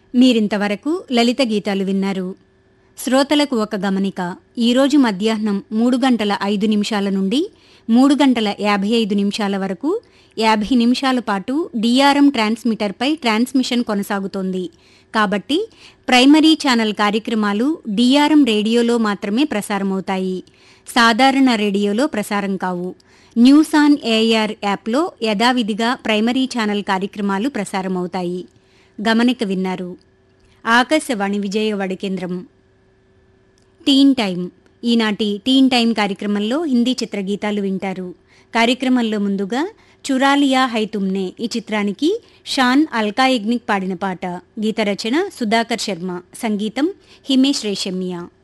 మీరింతవరకు లలిత గీతాలు విన్నారు శ్రోతలకు ఒక గమనిక ఈరోజు మధ్యాహ్నం మూడు గంటల ఐదు నిమిషాల నుండి మూడు గంటల యాభై ఐదు నిమిషాల వరకు యాభై నిమిషాల పాటు డిఆర్ఎం ట్రాన్స్మిటర్పై ట్రాన్స్మిషన్ కొనసాగుతోంది కాబట్టి ప్రైమరీ ఛానల్ కార్యక్రమాలు డిఆర్ఎం రేడియోలో మాత్రమే ప్రసారమవుతాయి సాధారణ రేడియోలో ప్రసారం కావు న్యూస్ ఆన్ ఏఆర్ యాప్లో యథావిధిగా ప్రైమరీ ఛానల్ కార్యక్రమాలు ప్రసారమవుతాయి గమనిక విన్నారు ఆకాశవాణి విజయవాడ కేంద్రం టీన్ టైం ఈనాటి టీన్ టైం కార్యక్రమంలో హిందీ చిత్రగీతాలు వింటారు కార్యక్రమంలో ముందుగా చురాలియా హై తుమ్నే ఈ చిత్రానికి షాన్ అల్కాయగ్నిక్ పాడిన పాట గీత రచన సుధాకర్ శర్మ సంగీతం హిమేష్ రేషమ్య